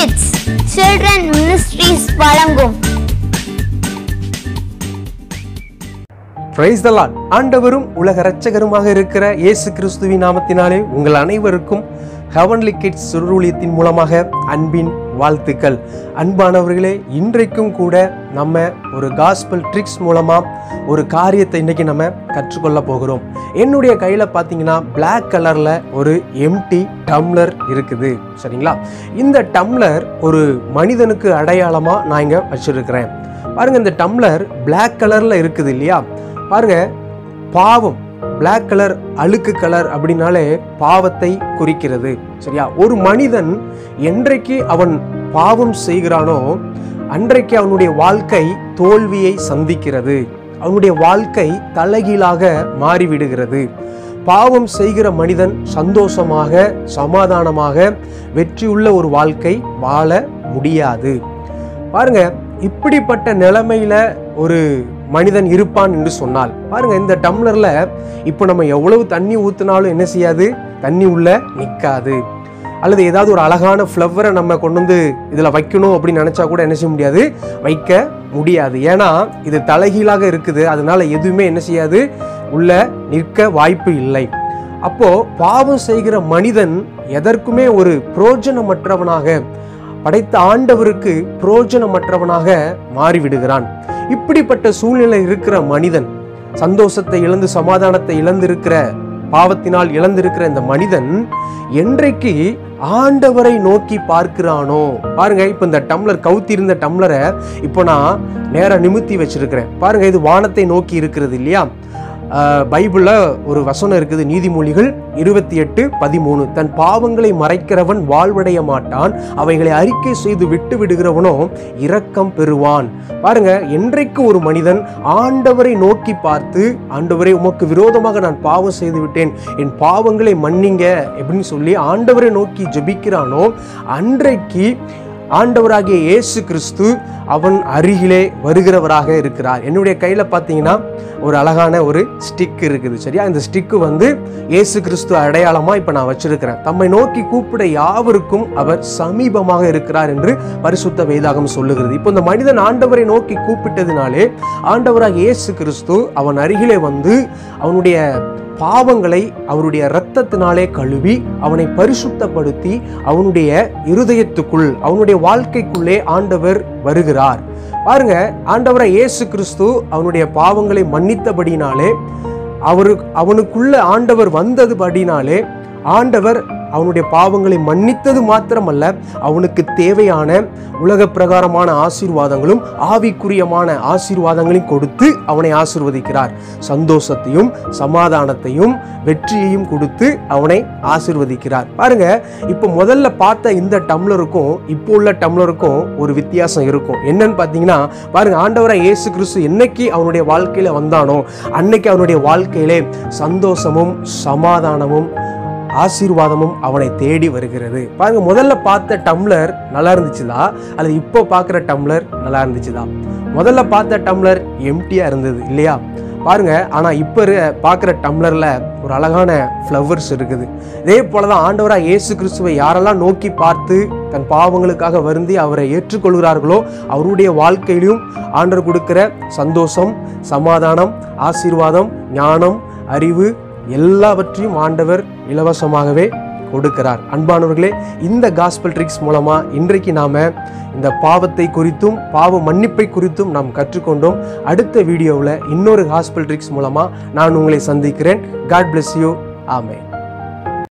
kids children ministries வழங்கும் பிரைஸ் தலான் ஆண்டவரும் உலக இரட்சகருமாக இருக்கிற இயேசு கிறிஸ்துவின் நாமத்தினாலே உங்கள் அனைவருக்கும் ஹெவன்லி கிட்ஸ் சுருளியத்தின் மூலமாக அன்பின் வாழ்த்துக்கள் அன்பானவர்களே இன்றைக்கும் கூட நம்ம ஒரு காஸ்பல் ட்ரிக்ஸ் மூலமா ஒரு காரியத்தை இன்னைக்கு நம்ம கற்றுக்கொள்ள போகிறோம் என்னுடைய கையில் பார்த்தீங்கன்னா Black கலரில் ஒரு எம்டி டம்ளர் இருக்குது சரிங்களா இந்த டம்ளர் ஒரு மனிதனுக்கு அடையாளமாக நான் இங்கே வச்சிருக்கிறேன் பாருங்க இந்த டம்ளர் Black கலரில் இருக்குது இல்லையா பாருங்க பாவம் Black கலர் அழுக்கு கலர் அப்படின்னாலே பாவத்தை குறிக்கிறது சரியா ஒரு மனிதன் என்றைக்கு அவன் பாவம் செய்கிறானோ அன்றைக்கு அவனுடைய வாழ்க்கை தோல்வியை சந்திக்கிறது அவனுடைய வாழ்க்கை தலைகீழாக மாறிவிடுகிறது பாவம் செய்கிற மனிதன் சந்தோஷமாக சமாதானமாக வெற்றியுள்ள ஒரு வாழ்க்கை வாழ முடியாது பாருங்க இப்படிப்பட்ட நிலைமையில ஒரு மனிதன் இருப்பான் என்று சொன்னால் பாருங்க இந்த டம்ளர்ல இப்போ நம்ம எவ்வளவு தண்ணி ஊத்துனாலும் என்ன செய்யாது தண்ணி உள்ள நிற்காது அல்லது ஏதாவது ஒரு அழகான ஃப்ளவரை நம்ம கொண்டு வந்து இதில் வைக்கணும் அப்படின்னு நினச்சா கூட என்ன செய்ய முடியாது வைக்க முடியாது ஏன்னா இது தலைகீழாக இருக்குது அதனால எதுவுமே என்ன செய்யாது உள்ள நிற்க வாய்ப்பு இல்லை அப்போ பாவம் செய்கிற மனிதன் எதற்குமே ஒரு புரோஜனமற்றவனாக படைத்த ஆண்டவருக்கு புரோஜனமற்றவனாக மாறிவிடுகிறான் இப்படிப்பட்ட சூழ்நிலை இருக்கிற மனிதன் சந்தோஷத்தை இழந்து சமாதானத்தை இழந்திருக்கிற பாவத்தினால் இழந்திருக்கிற இந்த மனிதன் என்றைக்கு ஆண்டவரை நோக்கி பார்க்கிறானோ பாருங்க இப்போ இந்த டம்ளர் கவுத்தி இருந்த டம்ளரை இப்போ நான் நேரா நிமித்தி வச்சிருக்கிறேன் பாருங்க இது வானத்தை நோக்கி இருக்கிறது இல்லையா ஆஹ் பைபிள்ல ஒரு வசனம் இருக்குது நீதிமொழிகள் இருபத்தி எட்டு பதிமூணு தன் பாவங்களை மறைக்கிறவன் வாழ்வடைய மாட்டான் அவைகளை அறிக்கை செய்து விட்டு விடுகிறவனோ இரக்கம் பெறுவான் பாருங்க என்றைக்கு ஒரு மனிதன் ஆண்டவரை நோக்கி பார்த்து ஆண்டவரை உமக்கு விரோதமாக நான் பாவம் செய்து விட்டேன் என் பாவங்களை மன்னிங்க அப்படின்னு சொல்லி ஆண்டவரை நோக்கி ஜெபிக்கிறானோ அன்றைக்கு ஆண்டவராகிய இயேசு கிறிஸ்து அவன் அருகிலே வருகிறவராக இருக்கிறார் என்னுடைய கையில் பார்த்தீங்கன்னா ஒரு அழகான ஒரு ஸ்டிக் இருக்குது சரியா இந்த ஸ்டிக்கு வந்து இயேசு கிறிஸ்து அடையாளமாக இப்போ நான் வச்சிருக்கிறேன் தம்மை நோக்கி கூப்பிட யாவருக்கும் அவர் சமீபமாக இருக்கிறார் என்று பரிசுத்த வேதாகம் சொல்லுகிறது இப்போ இந்த மனிதன் ஆண்டவரை நோக்கி கூப்பிட்டதினாலே ஆண்டவராக இயேசு கிறிஸ்து அவன் அருகிலே வந்து அவனுடைய பாவங்களை அவருடைய இரத்தத்தினாலே கழுவி அவனை பரிசுத்தப்படுத்தி அவனுடைய இருதயத்துக்குள் அவனுடைய வாழ்க்கைக்குள்ளே ஆண்டவர் வருகிறார் பாருங்க ஆண்டவரை இயேசு கிறிஸ்து அவனுடைய பாவங்களை மன்னித்தபடினாலே அவரு அவனுக்குள்ள ஆண்டவர் வந்தது படினாலே ஆண்டவர் அவனுடைய பாவங்களை மன்னித்தது மாத்திரமல்ல அவனுக்கு தேவையான உலக பிரகாரமான ஆசீர்வாதங்களும் ஆவிக்குரியமான ஆசீர்வாதங்களையும் கொடுத்து அவனை ஆசீர்வதிக்கிறார் சந்தோஷத்தையும் சமாதானத்தையும் வெற்றியையும் கொடுத்து அவனை ஆசீர்வதிக்கிறார் பாருங்க இப்போ முதல்ல பார்த்த இந்த டம்ளருக்கும் இப்போ உள்ள டம்ளருக்கும் ஒரு வித்தியாசம் இருக்கும் என்னன்னு பார்த்தீங்கன்னா பாருங்க ஆண்டவரை இயேசு கிறிஸ்து என்னைக்கு அவனுடைய வாழ்க்கையில வந்தானோ அன்னைக்கு அவனுடைய வாழ்க்கையிலே சந்தோஷமும் சமாதானமும் ஆசீர்வாதமும் அவனை தேடி வருகிறது பாருங்க முதல்ல பார்த்த டம்ளர் நல்லா இருந்துச்சுதா அல்லது இப்போ பார்க்குற டம்ளர் நல்லா இருந்துச்சுதா முதல்ல பார்த்த டம்ளர் எம்டியா இருந்தது இல்லையா பாருங்க ஆனா இப்போ பார்க்குற டம்ளர்ல ஒரு அழகான ஃப்ளவர்ஸ் இருக்குது இதே போல தான் ஆண்டவராக இயேசு கிறிஸ்துவை யாரெல்லாம் நோக்கி பார்த்து தன் பாவங்களுக்காக வருந்தி அவரை ஏற்றுக்கொள்கிறார்களோ அவருடைய வாழ்க்கையிலும் ஆண்டவர் கொடுக்கிற சந்தோஷம் சமாதானம் ஆசீர்வாதம் ஞானம் அறிவு எல்லாவற்றையும் ஆண்டவர் இலவசமாகவே கொடுக்கிறார் அன்பானவர்களே இந்த காஸ்பல் ட்ரிக்ஸ் மூலமா இன்றைக்கு நாம இந்த பாவத்தை குறித்தும் பாவ மன்னிப்பை குறித்தும் நாம் கற்றுக்கொண்டோம் அடுத்த வீடியோவில் இன்னொரு காஸ்பல் ட்ரிக்ஸ் மூலமா நான் உங்களை சந்திக்கிறேன் காட் bless யூ ஆமென்